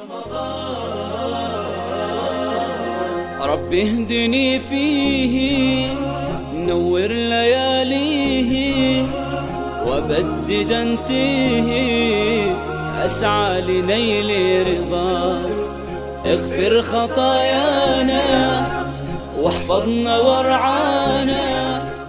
رب اهدني فيه نور لياليه وبدد انتيه أسعى لنيل رضاك اغفر خطايانا واحفظنا وارعانا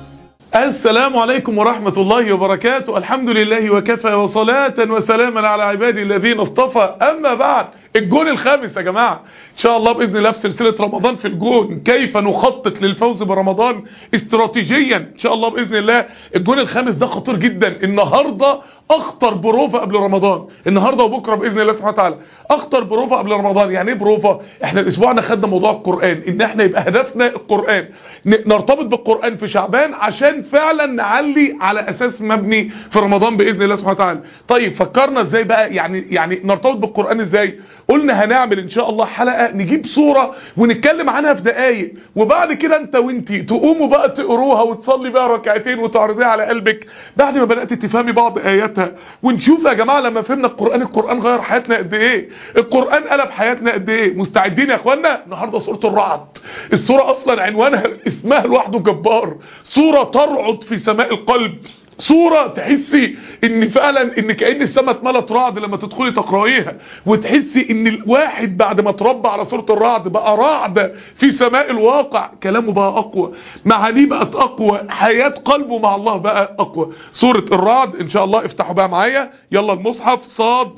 السلام عليكم ورحمة الله وبركاته الحمد لله وكفى وصلاة وسلاما على عبادي الذين اصطفى أما بعد الجون الخامس يا جماعة إن شاء الله بإذن الله في سلسلة رمضان في الجون كيف نخطط للفوز برمضان استراتيجيا إن شاء الله بإذن الله الجون الخامس ده خطير جدا النهاردة أخطر بروفة قبل رمضان النهاردة وبكرة بإذن الله سبحانه وتعالى أخطر بروفة قبل رمضان يعني إيه بروفة إحنا الأسبوع ده خدنا موضوع القرآن إن إحنا يبقى هدفنا القرآن نرتبط بالقرآن في شعبان عشان فعلا نعلي على أساس مبني في رمضان بإذن الله سبحانه وتعالى طيب فكرنا إزاي بقى يعني يعني نرتبط بالقرآن إزاي قلنا هنعمل ان شاء الله حلقة نجيب صورة ونتكلم عنها في دقايق وبعد كده انت وانتي تقوموا بقى تقروها وتصلي بقى ركعتين وتعرضيها على قلبك بعد ما بدأت تفهمي بعض اياتها ونشوف يا جماعة لما فهمنا القرآن القرآن غير حياتنا قد ايه القرآن قلب حياتنا قد ايه مستعدين يا اخوانا النهاردة سورة الرعد السورة اصلا عنوانها اسمها لوحده جبار سورة ترعد في سماء القلب صورة تحسي ان فعلا ان كأن السماء اتملت رعد لما تدخلي تقرأيها وتحسي ان الواحد بعد ما تربى على سورة الرعد بقى رعد في سماء الواقع كلامه بقى اقوى معانيه بقت اقوى حياة قلبه مع الله بقى اقوى سورة الرعد ان شاء الله افتحوا بقى معايا يلا المصحف صاد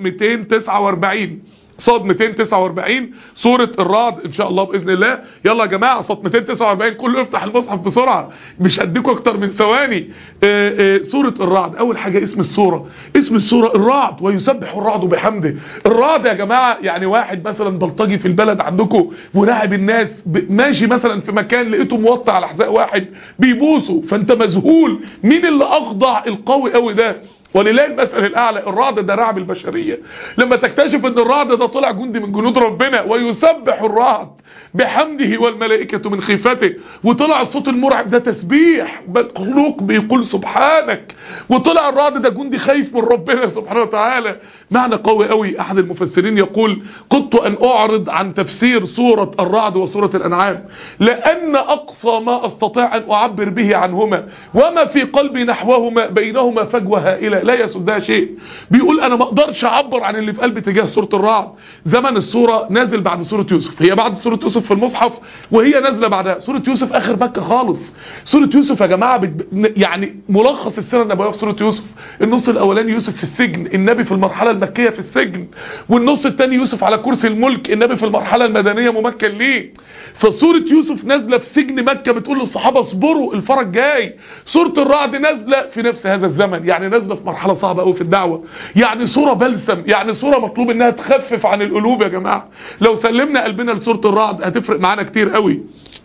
249 صاد 249 سورة الرعد ان شاء الله باذن الله يلا يا جماعة صاد 249 كله يفتح المصحف بسرعة مش هديكوا اكتر من ثواني آآ آآ سورة الرعد اول حاجة اسم السورة اسم السورة الرعد ويسبح الرعد بحمده الرعد يا جماعة يعني واحد مثلا بلطجي في البلد عندكم وراعب الناس ماشي مثلا في مكان لقيته موطي على حذاء واحد بيبوسه فانت مذهول مين اللي اخضع القوي قوي ده ولله المثل الاعلى الرعد ده رعب البشريه لما تكتشف ان الرعد ده طلع جندي من جنود ربنا ويسبح الرعد بحمده والملائكه من خيفته وطلع الصوت المرعب ده تسبيح مخلوق بيقول سبحانك وطلع الرعد ده جندي خايف من ربنا سبحانه وتعالى معنى قوي قوي احد المفسرين يقول قدت ان اعرض عن تفسير سوره الرعد وسوره الانعام لان اقصى ما استطيع ان اعبر به عنهما وما في قلبي نحوهما بينهما فجوه هائله لا يسدها شيء بيقول انا ما اقدرش اعبر عن اللي في قلبي تجاه سوره الرعد زمن السوره نازل بعد سوره يوسف هي بعد سوره يوسف في المصحف وهي نازله بعدها سوره يوسف اخر مكه خالص سوره يوسف يا جماعه بت... يعني ملخص السيره النبويه في سوره يوسف النص الاولاني يوسف في السجن النبي في المرحله المكيه في السجن والنص الثاني يوسف على كرسي الملك النبي في المرحله المدنيه ممكن ليه فسوره يوسف نازله في سجن مكه بتقول للصحابه اصبروا الفرج جاي سوره الرعد نازله في نفس هذا الزمن يعني نازله في مرحله صعبه قوي في الدعوه يعني صوره بلسم يعني صوره مطلوب انها تخفف عن القلوب يا جماعه لو سلمنا قلبنا لسوره الرعد هتفرق معانا كتير قوي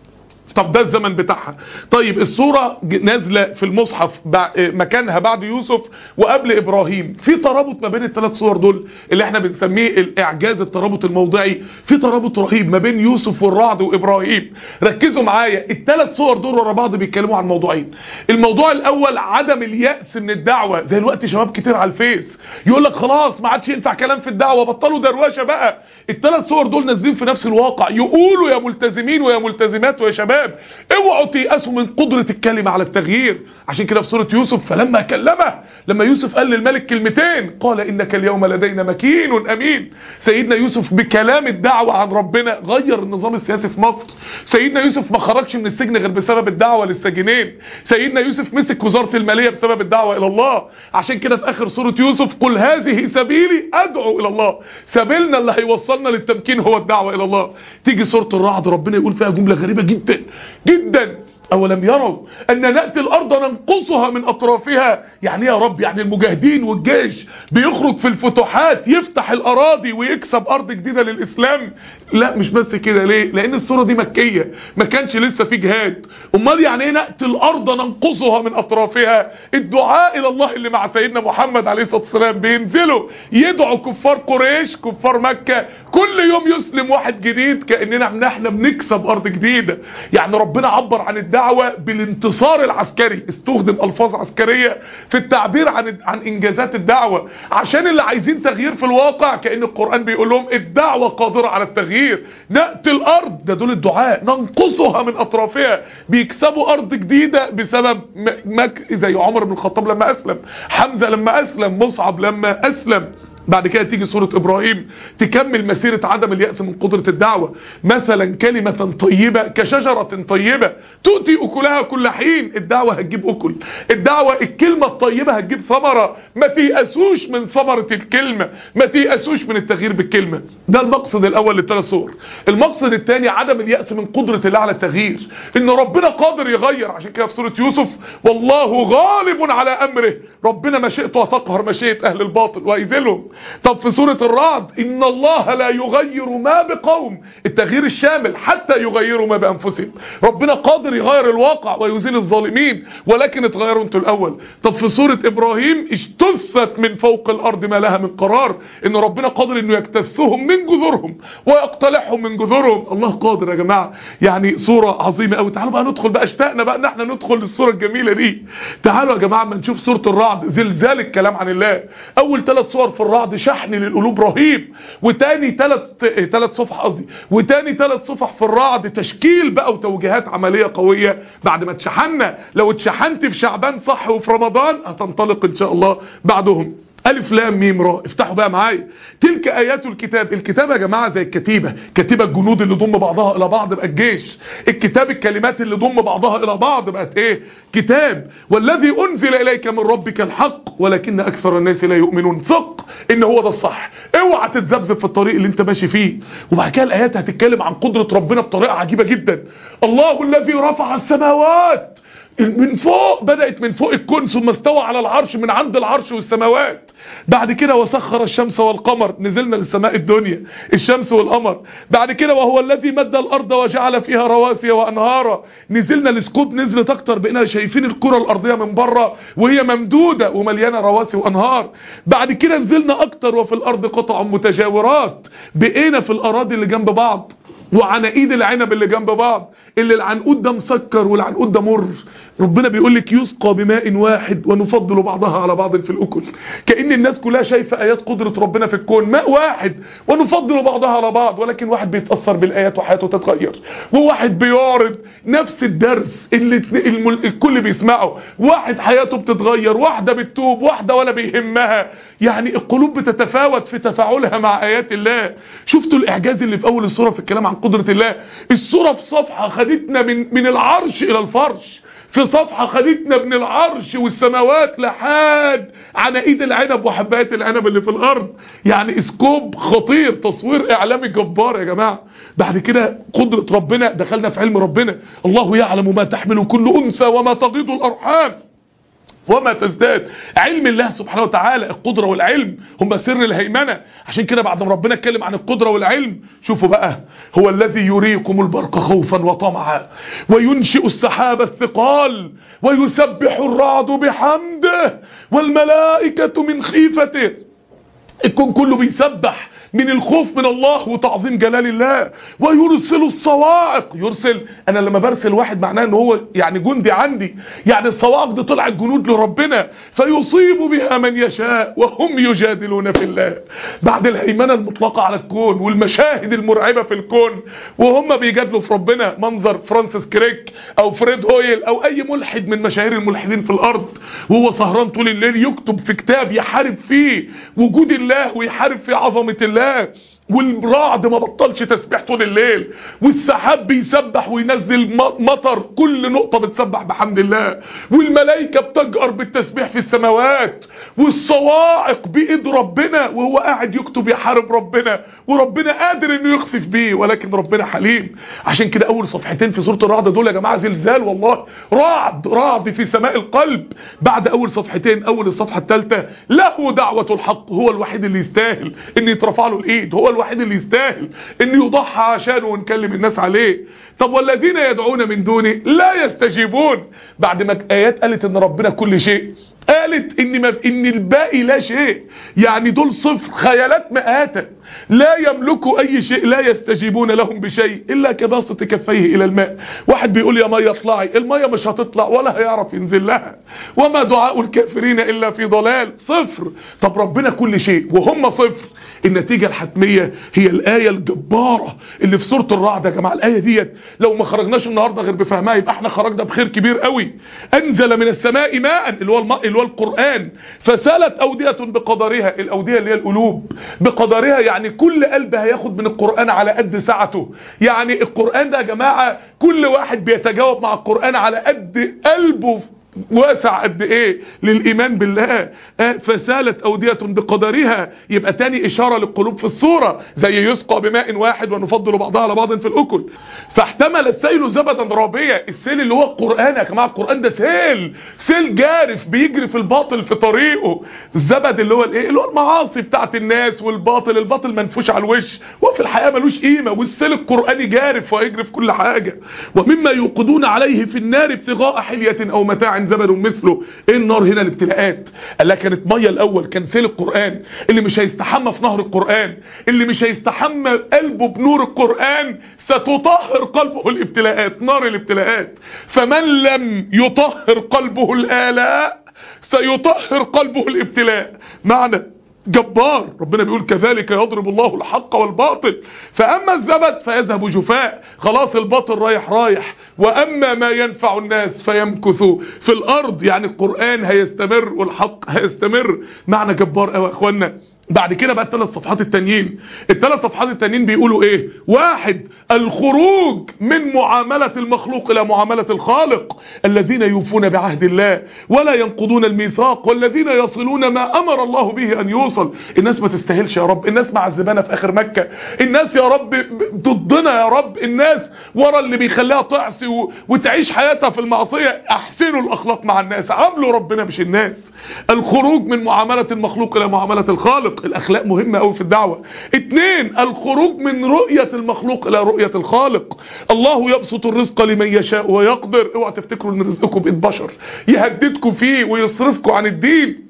طب ده الزمن بتاعها طيب الصورة نازلة في المصحف مكانها بعد يوسف وقبل إبراهيم في ترابط ما بين الثلاث صور دول اللي احنا بنسميه الإعجاز الترابط الموضعي في ترابط رهيب ما بين يوسف والرعد وإبراهيم ركزوا معايا الثلاث صور دول ورا بعض بيتكلموا عن موضوعين الموضوع الأول عدم اليأس من الدعوة زي الوقت شباب كتير على الفيس يقول لك خلاص ما عادش ينفع كلام في الدعوة بطلوا دروشة بقى الثلاث صور دول نازلين في نفس الواقع يقولوا يا ملتزمين ويا ملتزمات ويا شباب اوعوا تيأسوا من قدرة الكلمة على التغيير عشان كده في سورة يوسف فلما كلمه لما يوسف قال للملك كلمتين قال إنك اليوم لدينا مكين أمين سيدنا يوسف بكلام الدعوة عن ربنا غير النظام السياسي في مصر سيدنا يوسف ما خرجش من السجن غير بسبب الدعوة للسجنين سيدنا يوسف مسك وزارة المالية بسبب الدعوة إلى الله عشان كده في آخر سورة يوسف قل هذه سبيلي أدعو إلى الله سبيلنا اللي هيوصلنا للتمكين هو الدعوة إلى الله تيجي سورة الرعد ربنا يقول فيها جملة غريبة جدا جدا أولم يروا أن نأتي الأرض ننقصها من أطرافها يعني يا رب يعني المجاهدين والجيش بيخرج في الفتوحات يفتح الأراضي ويكسب أرض جديدة للإسلام لا مش بس كده ليه لأن الصورة دي مكية ما كانش لسه في جهاد أمال يعني إيه نأتي الأرض ننقصها من أطرافها الدعاء إلى الله اللي مع سيدنا محمد عليه الصلاة والسلام بينزلوا يدعوا كفار قريش كفار مكة كل يوم يسلم واحد جديد كأننا احنا بنكسب أرض جديدة يعني ربنا عبر عن الدعوة الدعوة بالانتصار العسكري استخدم الفاظ عسكرية في التعبير عن عن انجازات الدعوة عشان اللي عايزين تغيير في الواقع كأن القرآن بيقول لهم الدعوة قادرة على التغيير نأتي الارض ده دول الدعاء ننقصها من اطرافها بيكسبوا ارض جديدة بسبب مك زي عمر بن الخطاب لما اسلم حمزة لما اسلم مصعب لما اسلم بعد كده تيجي سورة ابراهيم تكمل مسيرة عدم اليأس من قدرة الدعوة مثلا كلمة طيبة كشجرة طيبة تؤتي اكلها كل حين الدعوة هتجيب اكل الدعوة الكلمة الطيبة هتجيب ثمرة ما تيأسوش من ثمرة الكلمة ما تيأسوش من التغيير بالكلمة ده المقصد الاول للثلاث سور المقصد الثاني عدم اليأس من قدرة الله على التغيير ان ربنا قادر يغير عشان كده في سورة يوسف والله غالب على امره ربنا مشيئته وتقهر مشيئة اهل الباطل ويذلهم طب في سورة الرعد إن الله لا يغير ما بقوم التغيير الشامل حتى يغيروا ما بأنفسهم ربنا قادر يغير الواقع ويزيل الظالمين ولكن اتغيروا انتوا الأول طب في سورة إبراهيم اجتثت من فوق الأرض ما لها من قرار إن ربنا قادر إنه يكتثهم من جذورهم ويقتلعهم من جذورهم الله قادر يا جماعة يعني صورة عظيمة قوي تعالوا بقى ندخل بقى اشتقنا بقى ان احنا ندخل للصورة الجميلة دي تعالوا يا جماعة ما نشوف سورة الرعد زلزال الكلام عن الله أول ثلاث صور في الرعد شحن للقلوب رهيب وتاني ثلاث ثلاث صفح قصدي وتاني ثلاث صفح في الرعد تشكيل بقى وتوجيهات عملية قوية بعد ما اتشحنا لو اتشحنت في شعبان صح وفي رمضان هتنطلق ان شاء الله بعدهم ألف لام ميم راء افتحوا بقى معايا تلك آيات الكتاب الكتاب يا جماعة زي الكتيبة كتيبة الجنود اللي ضم بعضها إلى بعض بقى الجيش الكتاب الكلمات اللي ضم بعضها إلى بعض بقت إيه كتاب والذي أنزل إليك من ربك الحق ولكن أكثر الناس لا يؤمنون ثق إن هو ده الصح اوعى تتذبذب في الطريق اللي انت ماشي فيه وبعد كده الآيات هتتكلم عن قدرة ربنا بطريقة عجيبة جدا الله الذي رفع السماوات من فوق بدأت من فوق الكون ثم استوى على العرش من عند العرش والسماوات بعد كده وسخر الشمس والقمر نزلنا للسماء الدنيا الشمس والقمر بعد كده وهو الذي مد الأرض وجعل فيها رواسي وأنهارا نزلنا السكوب نزلت أكتر بقينا شايفين الكرة الأرضية من بره وهي ممدودة ومليانة رواسي وأنهار بعد كده نزلنا أكتر وفي الأرض قطع متجاورات بقينا في الأراضي اللي جنب بعض وعناقيد العنب اللي جنب بعض اللي العنقود ده مسكر والعنقود ده مر ربنا بيقول لك يسقى بماء واحد ونفضل بعضها على بعض في الأكل كأن الناس كلها شايفة آيات قدرة ربنا في الكون ماء واحد ونفضل بعضها على بعض ولكن واحد بيتأثر بالآيات وحياته تتغير وواحد بيعرض نفس الدرس اللي الكل بيسمعه واحد حياته بتتغير واحدة بتتوب واحدة ولا بيهمها يعني القلوب بتتفاوت في تفاعلها مع آيات الله شفتوا الإعجاز اللي في أول السورة في الكلام عن قدرة الله السورة في صفحة خدتنا من, من العرش إلى الفرش في صفحة خدتنا من العرش والسماوات لحد عناقيد العنب وحبات العنب اللي في الارض يعني اسكوب خطير تصوير اعلامي جبار يا جماعة بعد كده قدرة ربنا دخلنا في علم ربنا الله يعلم ما تحمل كل انثى وما تغيض الارحام وما تزداد علم الله سبحانه وتعالى القدرة والعلم هم سر الهيمنة عشان كده بعد ما ربنا اتكلم عن القدرة والعلم شوفوا بقى هو الذي يريكم البرق خوفا وطمعا وينشئ السحاب الثقال ويسبح الرعد بحمده والملائكة من خيفته الكون كله بيسبح من الخوف من الله وتعظيم جلال الله ويرسل الصواعق يرسل انا لما برسل واحد معناه ان هو يعني جندي عندي يعني الصواعق دي طلعت جنود لربنا فيصيب بها من يشاء وهم يجادلون في الله بعد الهيمنه المطلقه على الكون والمشاهد المرعبه في الكون وهم بيجادلوا في ربنا منظر فرانسيس كريك او فريد هويل او اي ملحد من مشاهير الملحدين في الارض وهو سهران طول الليل يكتب في كتاب يحارب فيه وجود الله ويحارب فيه عظمه الله الله والرعد ما بطلش تسبيح طول الليل والسحاب بيسبح وينزل مطر كل نقطة بتسبح بحمد الله والملائكة بتجأر بالتسبيح في السماوات والصواعق بإيد ربنا وهو قاعد يكتب يحارب ربنا وربنا قادر انه يخسف بيه ولكن ربنا حليم عشان كده اول صفحتين في سورة الرعد دول يا جماعة زلزال والله رعد رعد في سماء القلب بعد اول صفحتين اول الصفحة الثالثة له دعوة الحق هو الوحيد اللي يستاهل ان يترفع له الايد هو الوحيد اللي يستاهل ان يضحى عشانه ونكلم الناس عليه طب والذين يدعون من دونه لا يستجيبون بعد ما ايات قالت ان ربنا كل شيء قالت ان ما ان الباقي لا شيء يعني دول صفر خيالات مآتة لا يملكوا اي شيء لا يستجيبون لهم بشيء الا كباسط كفيه الى الماء واحد بيقول يا ميه اطلعي الميه مش هتطلع ولا هيعرف ينزل لها وما دعاء الكافرين الا في ضلال صفر طب ربنا كل شيء وهم صفر النتيجة الحتمية هي الآية الجبارة اللي في سورة الرعد يا جماعة الآية ديت لو ما خرجناش النهاردة غير بفهمها يبقى احنا خرجنا بخير كبير قوي أنزل من السماء ماء اللي هو الماء اللي هو القرآن فسالت أودية بقدرها الأودية اللي هي القلوب بقدرها يعني كل قلب هياخد من القرآن على قد سعته يعني القرآن ده يا جماعة كل واحد بيتجاوب مع القرآن على قد قلبه واسع قد ايه للايمان بالله آه فسالت اودية بقدرها يبقى تاني اشارة للقلوب في الصورة زي يسقى بماء واحد ونفضل بعضها على بعض في الاكل فاحتمل السيل زبدا رابية السيل اللي هو القرآن يا جماعة القرآن ده سيل سيل جارف بيجري في الباطل في طريقه الزبد اللي هو الايه اللي هو المعاصي بتاعت الناس والباطل الباطل منفوش على الوش وفي الحياة ملوش قيمة والسيل القرآني جارف ويجري في كل حاجة ومما يوقدون عليه في النار ابتغاء حلية او متاع زبد مثله ايه النار هنا الابتلاءات قال لها كانت ميه الاول كان سيل القران اللي مش هيستحمى في نهر القران اللي مش هيستحمى قلبه بنور القران ستطهر قلبه الابتلاءات نار الابتلاءات فمن لم يطهر قلبه الالاء سيطهر قلبه الابتلاء معنى جبار ربنا بيقول كذلك يضرب الله الحق والباطل فأما الزبد فيذهب جفاء خلاص الباطل رايح رايح وأما ما ينفع الناس فيمكث في الأرض يعني القرآن هيستمر والحق هيستمر معنى جبار قوي يا اخوانا بعد كده بقى الثلاث صفحات التانيين الثلاث صفحات التانيين بيقولوا ايه واحد الخروج من معاملة المخلوق الى معاملة الخالق الذين يوفون بعهد الله ولا ينقضون الميثاق والذين يصلون ما امر الله به ان يوصل الناس ما تستاهلش يا رب الناس معذبانا في اخر مكة الناس يا رب ضدنا يا رب الناس ورا اللي بيخليها تعصي و... وتعيش حياتها في المعصية احسنوا الاخلاق مع الناس عاملوا ربنا مش الناس الخروج من معاملة المخلوق الى معاملة الخالق الاخلاق مهمة قوي في الدعوة اتنين الخروج من رؤية المخلوق الى رؤية الخالق الله يبسط الرزق لمن يشاء ويقدر اوعى تفتكروا ان رزقكم بايد بشر يهددكم فيه ويصرفكم عن الدين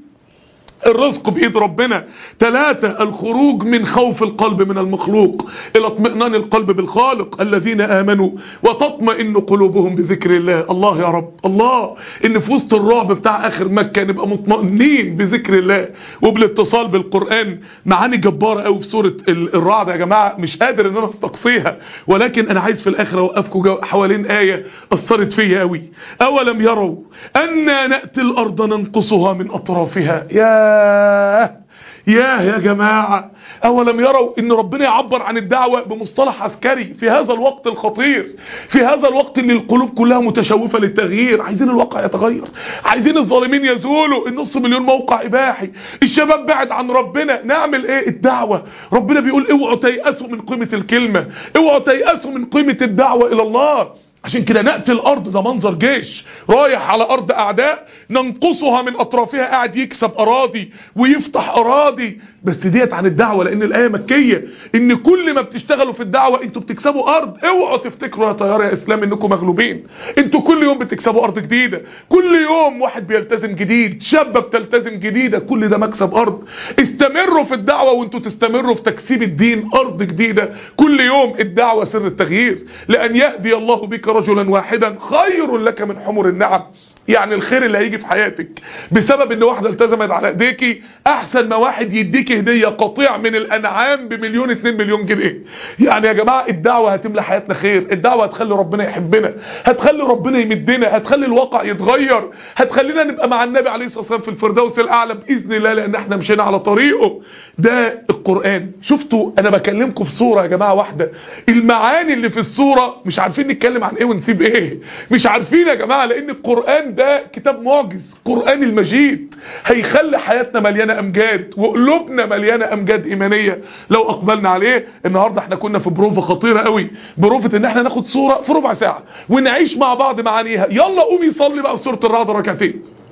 الرزق بإيد ربنا ثلاثة الخروج من خوف القلب من المخلوق إلى اطمئنان القلب بالخالق الذين آمنوا وتطمئن قلوبهم بذكر الله الله يا رب الله إن في وسط الرعب بتاع آخر مكة نبقى مطمئنين بذكر الله وبالاتصال بالقرآن معاني جبارة قوي في سورة الرعد يا جماعة مش قادر إن أنا استقصيها ولكن أنا عايز في الآخر أوقفكم حوالين آية أثرت فيا قوي أولم يروا أنا نأتي الأرض ننقصها من أطرافها يا ياه ياه يا جماعة أولم يروا أن ربنا يعبر عن الدعوة بمصطلح عسكري في هذا الوقت الخطير في هذا الوقت اللي القلوب كلها متشوفة للتغيير عايزين الواقع يتغير عايزين الظالمين يزولوا النص مليون موقع إباحي الشباب بعد عن ربنا نعمل ايه الدعوة ربنا بيقول اوعوا تيأسوا من قيمة الكلمة اوعوا تيأسوا من قيمة الدعوة إلى الله عشان كده نأتي الأرض ده منظر جيش رايح على أرض أعداء ننقصها من أطرافها قاعد يكسب أراضي ويفتح أراضي بس ديت عن الدعوة لأن الآية مكية إن كل ما بتشتغلوا في الدعوة انتوا بتكسبوا أرض اوعوا تفتكروا يا طيار يا إسلام إنكم مغلوبين انتوا كل يوم بتكسبوا أرض جديدة كل يوم واحد بيلتزم جديد شابة بتلتزم جديدة كل ده مكسب أرض استمروا في الدعوة وانتوا تستمروا في تكسيب الدين أرض جديدة كل يوم الدعوة سر التغيير لأن يهدي الله بك رجلا واحدا خير لك من حمر النعم يعني الخير اللي هيجي في حياتك بسبب ان واحدة التزمت على ايديكي احسن ما واحد يديك هدية قطيع من الانعام بمليون اتنين مليون جنيه يعني يا جماعة الدعوة هتملى حياتنا خير الدعوة هتخلي ربنا يحبنا هتخلي ربنا يمدنا هتخلي الواقع يتغير هتخلينا نبقى مع النبي عليه الصلاة والسلام في الفردوس الاعلى باذن الله لان احنا مشينا على طريقه ده القرآن شفتوا انا بكلمكم في صورة يا جماعة واحدة المعاني اللي في الصورة مش عارفين نتكلم عن ايه ونسيب ايه مش عارفين يا جماعة لان القرآن ده كتاب معجز قرآن المجيد هيخلي حياتنا مليانة امجاد وقلوبنا مليانة امجاد ايمانية لو اقبلنا عليه النهاردة احنا كنا في بروفة خطيرة قوي بروفة ان احنا ناخد صورة في ربع ساعة ونعيش مع بعض معانيها يلا قومي صلي بقى في سورة الرعد ركعتين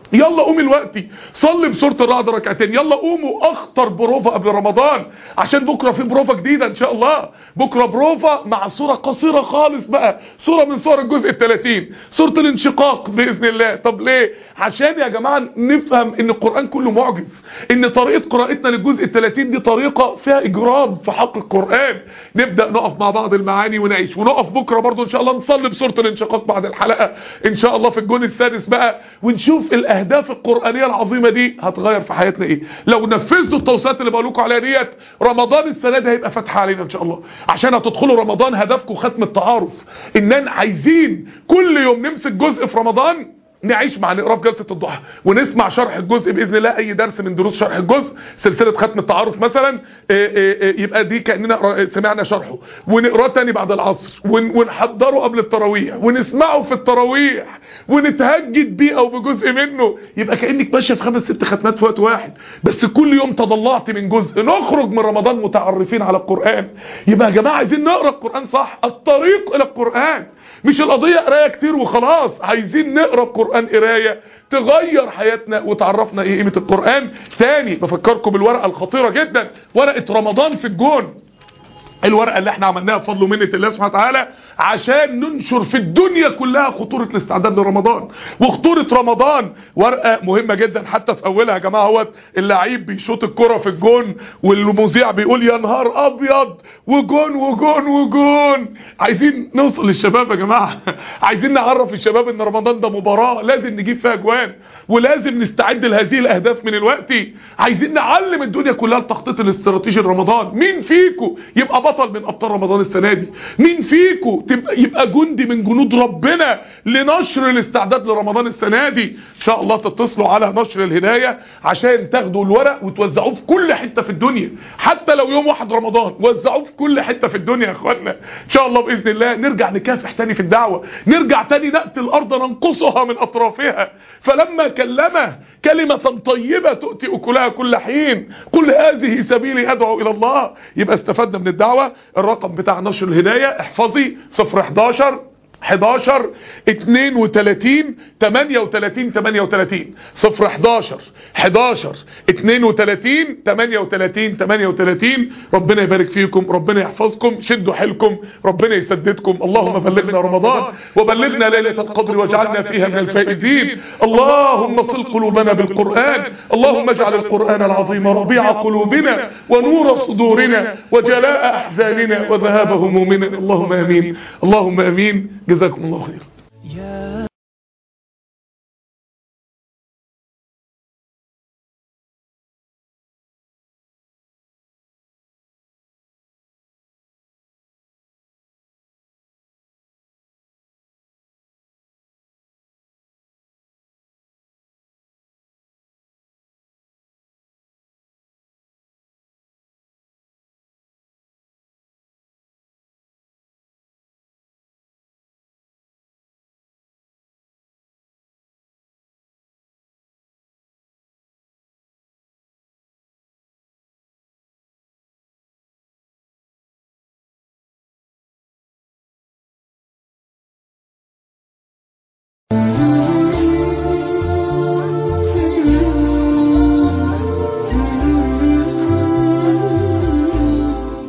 يلا قومي دلوقتي صلي بسوره الرعد ركعتين يلا قوموا اخطر بروفا قبل رمضان عشان بكره في بروفا جديده ان شاء الله بكره بروفا مع سوره قصيره خالص بقى سوره من سور الجزء ال30 سوره الانشقاق باذن الله طب ليه عشان يا جماعه نفهم ان القران كله معجز ان طريقه قراءتنا للجزء ال30 دي طريقه فيها اجرام في حق القران نبدا نقف مع بعض المعاني ونعيش ونقف بكره برضو ان شاء الله نصلي بسوره الانشقاق بعد الحلقه ان شاء الله في الجون السادس بقى ونشوف الاهداف القرانيه العظيمه دي هتغير في حياتنا ايه لو نفذتوا التوصيات اللي بقول لكم عليها ديت رمضان السنه دي هيبقى فتح علينا ان شاء الله عشان هتدخلوا رمضان هدفكم ختم التعارف اننا عايزين كل يوم نمسك جزء في رمضان نعيش مع نقرا في جلسه الضحى ونسمع شرح الجزء باذن الله اي درس من دروس شرح الجزء سلسله ختم التعارف مثلا يبقى دي كاننا سمعنا شرحه ونقراه تاني بعد العصر ونحضره قبل التراويح ونسمعه في التراويح ونتهجد بيه او بجزء منه يبقى كانك ماشيه في خمس ست ختمات في وقت واحد بس كل يوم تضلعت من جزء نخرج من رمضان متعرفين على القران يبقى يا جماعه عايزين نقرا القران صح الطريق الى القران مش القضيه قرايه كتير وخلاص عايزين نقرا القران قرايه تغير حياتنا وتعرفنا ايه قيمه القران تاني بفكركم بالورقه الخطيره جدا ورقه رمضان في الجون الورقه اللي احنا عملناها بفضل ومنه الله سبحانه وتعالى عشان ننشر في الدنيا كلها خطوره الاستعداد لرمضان وخطوره رمضان ورقه مهمه جدا حتى في اولها يا جماعه اهوت اللعيب بيشوط الكره في الجون والمذيع بيقول يا نهار ابيض وجون وجون وجون عايزين نوصل للشباب يا جماعه عايزين نعرف الشباب ان رمضان ده مباراه لازم نجيب فيها اجوان ولازم نستعد لهذه الاهداف من الوقت عايزين نعلم الدنيا كلها التخطيط الاستراتيجي لرمضان مين فيكم يبقى بطل من ابطال رمضان السنه دي مين فيكم تبقى يبقى جندي من جنود ربنا لنشر الاستعداد لرمضان السنه دي ان شاء الله تتصلوا على نشر الهدايه عشان تاخدوا الورق وتوزعوه في كل حته في الدنيا حتى لو يوم واحد رمضان وزعوه في كل حته في الدنيا يا اخوانا ان شاء الله باذن الله نرجع نكافح تاني في الدعوه نرجع تاني ناتي الارض ننقصها من اطرافها فلما كلمه كلمه طيبه تؤتي اكلها كل حين قل هذه سبيلي ادعو الى الله يبقى استفدنا من الدعوه الرقم بتاع نشر الهداية احفظي 011 11 32 38 38 011 11 32 38 38 ربنا يبارك فيكم ربنا يحفظكم شدوا حيلكم ربنا يسددكم اللهم بلغنا رمضان وبلغنا ليلة القدر واجعلنا فيها من الفائزين اللهم صل قلوبنا بالقرآن اللهم اجعل القرآن العظيم ربيع قلوبنا ونور صدورنا وجلاء أحزاننا وذهاب همومنا اللهم امين اللهم امين جزاكم الله خير